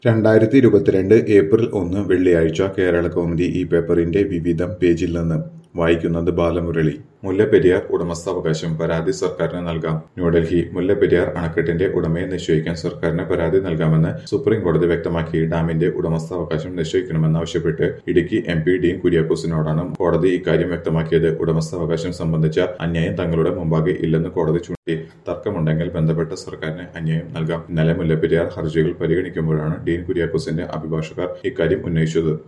രണ്ടായിരത്തി ഇരുപത്തിരണ്ട് ഏപ്രിൽ ഒന്ന് വെള്ളിയാഴ്ച കേരള കൗമുദി ഈ പേപ്പറിന്റെ വിവിധം പേജിൽ നിന്ന് വായിക്കുന്നത് ബാലമുരളി മുല്ലപ്പെരിയാർ ഉടമസ്ഥാവകാശം പരാതി സർക്കാരിന് നൽകാം ന്യൂഡൽഹി മുല്ലപ്പെരിയാർ അണക്കെട്ടിന്റെ ഉടമയെ നിശ്ചയിക്കാൻ സർക്കാരിന് പരാതി നൽകാമെന്ന് സുപ്രീം കോടതി വ്യക്തമാക്കി ഡാമിന്റെ ഉടമസ്ഥാവകാശം നിശ്ചയിക്കണമെന്നാവശ്യപ്പെട്ട് ഇടുക്കി എം പി ഡീൻ കുര്യാക്കോസിനോടാണ് കോടതി ഇക്കാര്യം വ്യക്തമാക്കിയത് ഉടമസ്ഥാവകാശം സംബന്ധിച്ച അന്യായം തങ്ങളുടെ മുമ്പാകെ ഇല്ലെന്ന് കോടതി ചൂണ്ടി തർക്കമുണ്ടെങ്കിൽ ബന്ധപ്പെട്ട സർക്കാരിന് അന്യായം നൽകാം ഇന്നലെ മുല്ലപ്പെരിയാർ ഹർജികൾ പരിഗണിക്കുമ്പോഴാണ് ഡീൻ കുര്യാക്കോസിന്റെ അഭിഭാഷകർ ഇക്കാര്യം ഉന്നയിച്ചത്